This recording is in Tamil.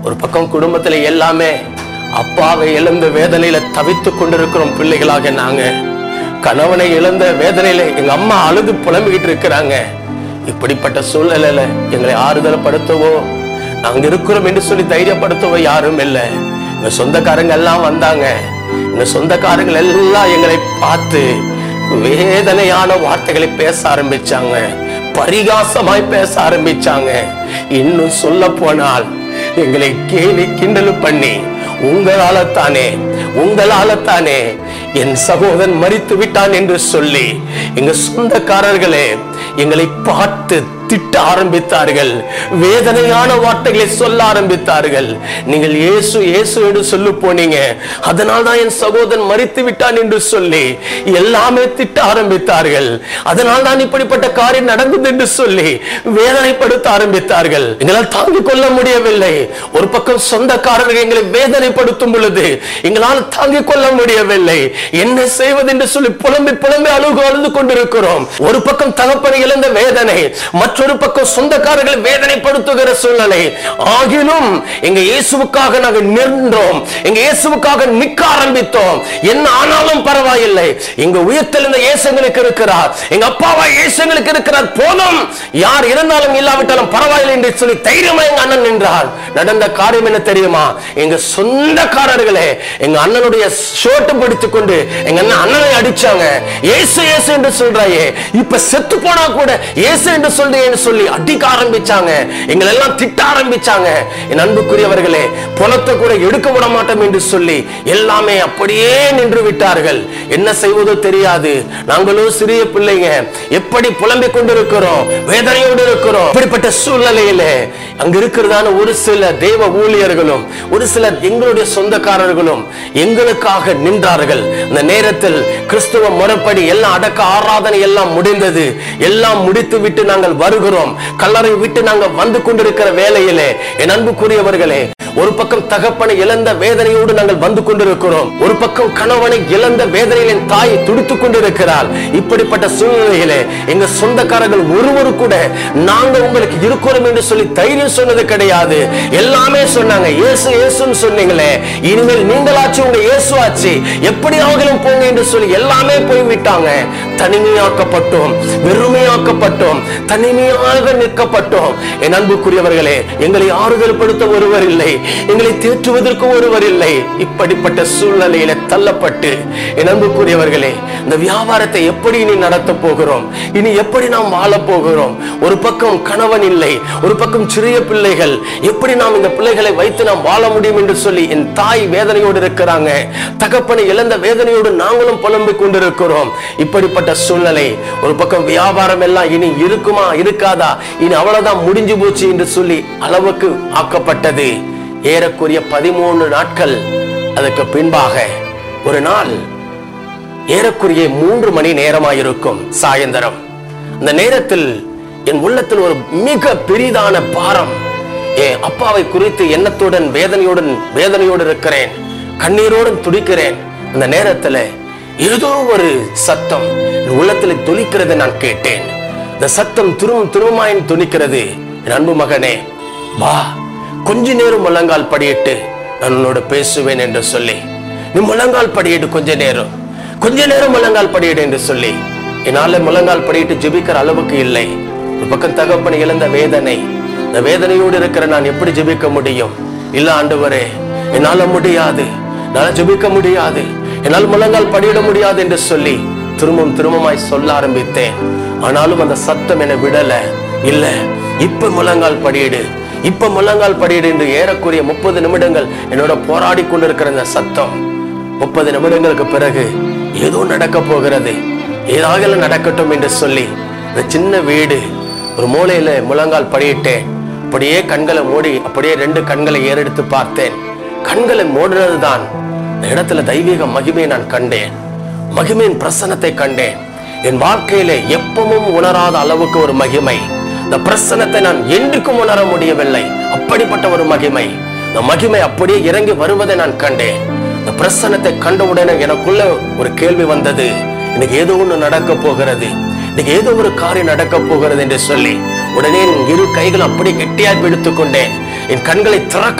ஒரு பக்கம் குடும்பத்துல எல்லாமே அப்பாவை இழந்த வேதனையில தவித்துக் கொண்டிருக்கிறோம் பிள்ளைகளாக நாங்க கணவனை இழந்த வேதனையில எங்க அம்மா அழுது புலம்பிக்கிட்டு இருக்கிறாங்க இப்படிப்பட்ட சூழ்நிலையில எங்களை ஆறுதல் படுத்தவோ நாங்க இருக்கிறோம் என்று சொல்லி தைரியப்படுத்தவோ யாரும் இல்லை எங்க சொந்தக்காரங்க எல்லாம் வந்தாங்க எங்க சொந்தக்காரங்க எல்லாம் எங்களை பார்த்து வேதனையான வார்த்தைகளை பேச ஆரம்பிச்சாங்க பரிகாசமாய் பேச ஆரம்பிச்சாங்க இன்னும் சொல்ல போனால் எங்களை கேலி கிண்டல் பண்ணி உங்களால தானே உங்களால தானே என் சகோதரன் மரித்து விட்டான் என்று சொல்லி எங்க சொந்தக்காரர்களே எங்களை பார்த்து திட்ட ஆரம்பித்தார்கள் வேதனையான வார்த்தைகளை சொல்ல ஆரம்பித்தார்கள் நீங்கள் இயேசு இயேசு என்று சொல்லு போனீங்க அதனால் தான் என் சகோதரன் மரித்து விட்டான் என்று சொல்லி எல்லாமே திட்ட ஆரம்பித்தார்கள் அதனால் தான் இப்படிப்பட்ட காரியம் நடந்தது என்று சொல்லி வேதனைப்படுத்த ஆரம்பித்தார்கள் எங்களால் தாங்கிக் கொள்ள முடியவில்லை ஒரு பக்கம் சொந்தக்காரர்கள் எங்களை வேதனைப்படுத்தும் பொழுது எங்களால் தாங்கிக் கொள்ள முடியவில்லை என்ன செய்வது என்று சொல்லி புலம்பி புலம்பி அழுகு அழுது கொண்டிருக்கிறோம் ஒரு பக்கம் தகப்பனை இழந்த வேதனை மற்றொரு பக்கம் சொந்தக்காரர்களை வேதனைப்படுத்துகிற சூழ்நிலை ஆகிலும் எங்க இயேசுவுக்காக நாங்கள் நின்றோம் எங்க இயேசுவுக்காக நிற்க ஆரம்பித்தோம் என்ன ஆனாலும் பரவாயில்லை எங்க உயிர்த்தெழுந்த இயேசுங்களுக்கு இருக்கிறார் எங்க அப்பாவா இயேசுங்களுக்கு இருக்கிறார் போதும் யார் இருந்தாலும் இல்லாவிட்டாலும் பரவாயில்லை என்று சொல்லி தைரியமா எங்க அண்ணன் நின்றார் நடந்த காரியம் என்ன தெரியுமா எங்க சொந்தக்காரர்களே எங்க அண்ணனுடைய ஷோட்டு பிடித்துக் கொண்டு எங்க அண்ணன் அண்ணனை அடிச்சாங்க இயேசு இயேசு என்று சொல்றாயே இப்ப செத்து போனா கூட இயேசு என்று சொல்றேன்னு சொல்லி அடிக்க ஆரம்பிச்சாங்க எங்களை எல்லாம் திட்ட ஆரம்பிச்சாங்க என் அன்புக்குரியவர்களே பணத்தை கூட எடுக்க விட மாட்டோம் என்று சொல்லி எல்லாமே அப்படியே நின்று விட்டார்கள் என்ன செய்வதோ தெரியாது நாங்களும் சிறிய பிள்ளைங்க எப்படி புலம்பிக் கொண்டிருக்கிறோம் வேதனையோடு இருக்கிறோம் இப்படிப்பட்ட சூழ்நிலையில அங்க இருக்கிறதான ஒரு சில தேவ ஊழியர்களும் ஒரு சிலர் எங்களுடைய சொந்தக்காரர்களும் எங்களுக்காக நின்றார்கள் அந்த நேரத்தில் கிறிஸ்துவ முறைப்படி எல்லாம் அடக்க ஆராதனை எல்லாம் முடிந்தது எல்லாம் முடித்து விட்டு நாங்கள் வருகிறோம் கல்லறை விட்டு நாங்கள் வந்து கொண்டிருக்கிற வேளையிலே என் அன்புக்குரியவர்களே ஒரு பக்கம் தகப்பனை இழந்த வேதனையோடு நாங்கள் வந்து கொண்டிருக்கிறோம் ஒரு பக்கம் கணவனை இழந்த வேதனையில் என் தாய் துடித்துக் கொண்டிருக்கிறாள் இப்படிப்பட்ட சூழ்நிலையிலே எங்க சொந்தக்காரர்கள் ஒருவரு கூட நாங்க உங்களுக்கு இருக்கிறோம் என்று சொல்லி தைரியம் சொன்னது கிடையாது எல்லாமே சொன்னாங்க இயேசு இயேசுன்னு சொன்னீங்களே இனிமேல் நீங்களாச்சு உங்க இயேசு ஆச்சு எப்படி அவங்களும் போங்க என்று சொல்லி எல்லாமே போய் விட்டாங்க தனிமையாக்கப்பட்டோம் வெறுமையாக்கப்பட்டோம் தனிமையாக நிற்கப்பட்டோம் என் அன்புக்குரியவர்களே எங்களை ஆறுதல் படுத்த ஒருவர் இல்லை எங்களை தேற்றுவதற்கு ஒருவர் இல்லை இப்படிப்பட்ட சூழ்நிலையில தள்ளப்பட்டு என் அன்புக்குரியவர்களே இந்த வியாபாரத்தை எப்படி இனி நடத்த போகிறோம் இனி எப்படி நாம் வாழ போகிறோம் ஒரு பக்கம் கணவன் இல்லை ஒரு பக்கம் சிறிய பிள்ளைகள் எப்படி நாம் இந்த பிள்ளைகளை வைத்து நாம் வாழ முடியும் என்று சொல்லி என் தாய் வேதனையோடு இருக்கிறாங்க தகப்பனை இழந்த வேதனையோடு நாங்களும் புலம்பிக் கொண்டிருக்கிறோம் இப்படிப்பட்ட சூழ்நிலை ஒரு பக்கம் வியாபாரம் எல்லாம் இனி இருக்குமா இருக்காதா இனி அவ்வளவுதான் முடிஞ்சு போச்சு என்று சொல்லி அளவுக்கு ஆக்கப்பட்டது ஏறக்குறைய பதிமூணு நாட்கள் அதுக்கு பின்பாக ஒரு நாள் ஏறக்குறைய மூன்று மணி நேரமாயிருக்கும் சாயந்தரம் அந்த நேரத்தில் என் உள்ளத்தில் ஒரு மிக பெரிதான பாரம் என் அப்பாவை குறித்து எண்ணத்துடன் வேதனையுடன் வேதனையோடு இருக்கிறேன் கண்ணீரோடும் துடிக்கிறேன் அந்த நேரத்துல ஏதோ ஒரு சத்தம் என் உள்ளத்தில் துளிக்கிறதை நான் கேட்டேன் இந்த சத்தம் திரும்பும் திரும்பமாயின் துணிக்கிறது என் அன்பு மகனே வா கொஞ்ச நேரம் முழங்கால் படியிட்டு நான் உன்னோட பேசுவேன் என்று சொல்லி நீ முழங்கால் படியிட்டு கொஞ்ச நேரம் கொஞ்ச நேரம் முழங்கால் படியிடு என்று சொல்லி என்னால முழங்கால் படியிட்டு ஜெபிக்கிற அளவுக்கு இல்லை ஒரு பக்கம் தகப்பனை இழந்த வேதனை இந்த வேதனையோடு இருக்கிற நான் எப்படி ஜெபிக்க முடியும் இல்ல ஆண்டவரே என்னால முடியாது என்னால ஜெபிக்க முடியாது என்னால் முழங்கால் படியிட முடியாது என்று சொல்லி திரும்பவும் திரும்பமாய் சொல்ல ஆரம்பித்தேன் ஆனாலும் அந்த சத்தம் என்னை விடல இல்ல இப்ப முழங்கால் படியிடு இப்ப முழங்கால் படியிடு என்று ஏறக்குறைய முப்பது நிமிடங்கள் என்னோட போராடி கொண்டிருக்கிற இந்த சத்தம் முப்பது நிமிடங்களுக்கு பிறகு ஏதோ நடக்க போகிறது ஏதாவது நடக்கட்டும் என்று சொல்லி இந்த சின்ன வீடு ஒரு மூலையில முழங்கால் படியிட்டேன் அப்படியே கண்களை மூடி அப்படியே ரெண்டு கண்களை ஏறெடுத்து பார்த்தேன் கண்களை மூடினதுதான் இந்த இடத்துல தெய்வீக மகிமையை நான் கண்டேன் மகிமையின் பிரசன்னத்தை கண்டேன் என் வாழ்க்கையில எப்பவும் உணராத அளவுக்கு ஒரு மகிமை இந்த பிரசன்னத்தை நான் என்றுக்கும் உணர முடியவில்லை அப்படிப்பட்ட ஒரு மகிமை இந்த மகிமை அப்படியே இறங்கி வருவதை நான் கண்டேன் இந்த பிரசன்னத்தை கண்டவுடனே எனக்குள்ள ஒரு கேள்வி வந்தது எனக்கு ஏதோ ஒண்ணு நடக்க போகிறது இன்னைக்கு ஏதோ ஒரு காரியம் நடக்க போகிறது என்று சொல்லி உடனே என் இரு கைகள் அப்படியே கெட்டியாக பிடித்துக் கொண்டேன் என் கண்களை திறக்க